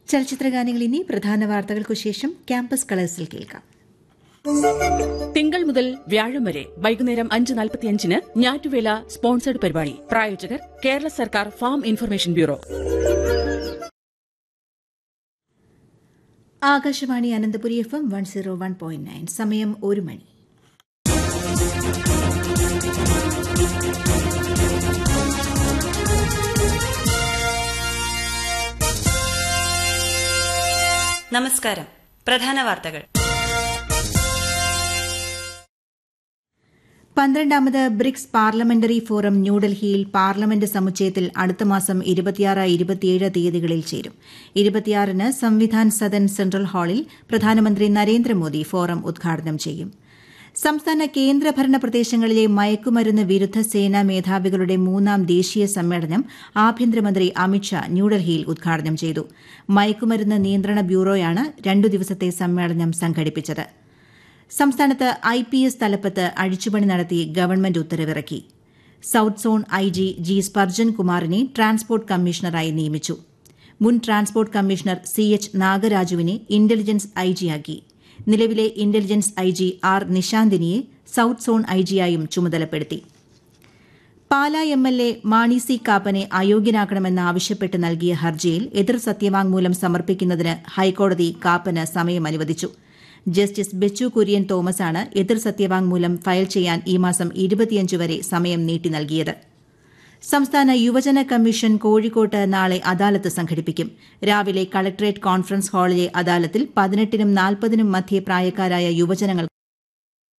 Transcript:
ചലച്ചിത്രഗാനങ്ങൾ ഇനി പ്രധാന വാർത്തകൾക്കു ശേഷം ക്യാമ്പസ് കളേഴ്സിൽ കേൾക്കാം തിങ്കൾ മുതൽ വ്യാഴം വരെ വൈകുന്നേരം അഞ്ച് നാൽപ്പത്തിയഞ്ചിന് ഞാറ്റുവേല സ്പോൺസേഡ് പരിപാടി പ്രായോജകർ കേരള സർക്കാർ farm information bureau Akashvani Ananthapuri F M one zero one point nine സമയം ഒരു മണി നമസ്കാരം പ്രധാന വാർത്തകൾ പന്ത്രണ്ടാമത് ബ്രിക്സ് പാർലമെന്ററി ഫോറം ന്യൂഡൽഹിയിൽ പാർലമെന്റ് സമുച്ചയത്തിൽ അടുത്ത മാസം ഇരുപത്തിയാറ് ഇരുപത്തിയേഴ് തീയതികളിൽ ചേരും ഇരുപത്തിയാറിന് സംവിധാൻ സദൻ സെൻട്രൽ ഹാളിൽ പ്രധാനമന്ത്രി നരേന്ദ്രമോദി ഫോറം ഉദ്ഘാടനം ചെയ്യും സംസ്ഥാന കേന്ദ്രഭരണ പ്രദേശങ്ങളിലെ മയക്കുമരുന്ന് വിരുദ്ധ സേനാ മേധാവികളുടെ മൂന്നാം ദേശീയ സമ്മേളനം ആഭ്യന്തരമന്ത്രി അമിത്ഷാ ന്യൂഡൽഹിയിൽ ഉദ്ഘാടനം ചെയ്തു മയക്കുമരുന്ന് നിയന്ത്രണ ബ്യൂറോയാണ് രണ്ടു ദിവസത്തെ സമ്മേളനം സംഘടിപ്പിച്ചത് സംസ്ഥാനത്ത് ഐ പി എസ് തലപ്പത്ത് അഴിച്ചുപണി നടത്തി ഗവൺമെന്റ് ഉത്തരവിറക്കി സൌത്ത് സോൺ ഐ ജി ജി സ്പർജൻ കുമാറിനെ ട്രാൻസ്പോർട്ട് കമ്മീഷണറായി നിയമിച്ചു മുൻ ട്രാൻസ്പോർട്ട് കമ്മീഷണർ സി എച്ച് നാഗരാജുവിനെ ഇന്റലിജൻസ് ഐ ജിയാക്കി നിലവിലെ ഇന്റലിജൻസ് ഐ ജി ആർ നിശാന്തിനിയെ സൌത്ത് സോൺ ഐ ജിയായും ചുമതലപ്പെടുത്തി Pala M L A Mani C കാപ്പനെ അയോഗ്യനാക്കണമെന്നാവശ്യപ്പെട്ട് നൽകിയ ഹർജിയിൽ എതിർ സത്യവാങ്മൂലം സമർപ്പിക്കുന്നതിന് ഹൈക്കോടതി കാപ്പന് സമയം അനുവദിച്ചു ജസ്റ്റിസ് ബെച്ചു കുര്യൻ തോമസാണ് എതിർ സത്യവാങ്മൂലം ഫയൽ ചെയ്യാൻ ഈ മാസം ഇരുപത്തിയഞ്ച് വരെ സമയം നീട്ടി നൽകിയത് സംസ്ഥാന യുവജന കമ്മീഷൻ കോഴിക്കോട്ട് നാളെ അദാലത്ത് സംഘടിപ്പിക്കും രാവിലെ കളക്ടറേറ്റ് കോൺഫറൻസ് ഹാളിലെ അദാലത്തിൽ പതിനെട്ടിനും നാൽപ്പതിനും മധ്യേ പ്രായക്കാരായ യുവജനങ്ങൾ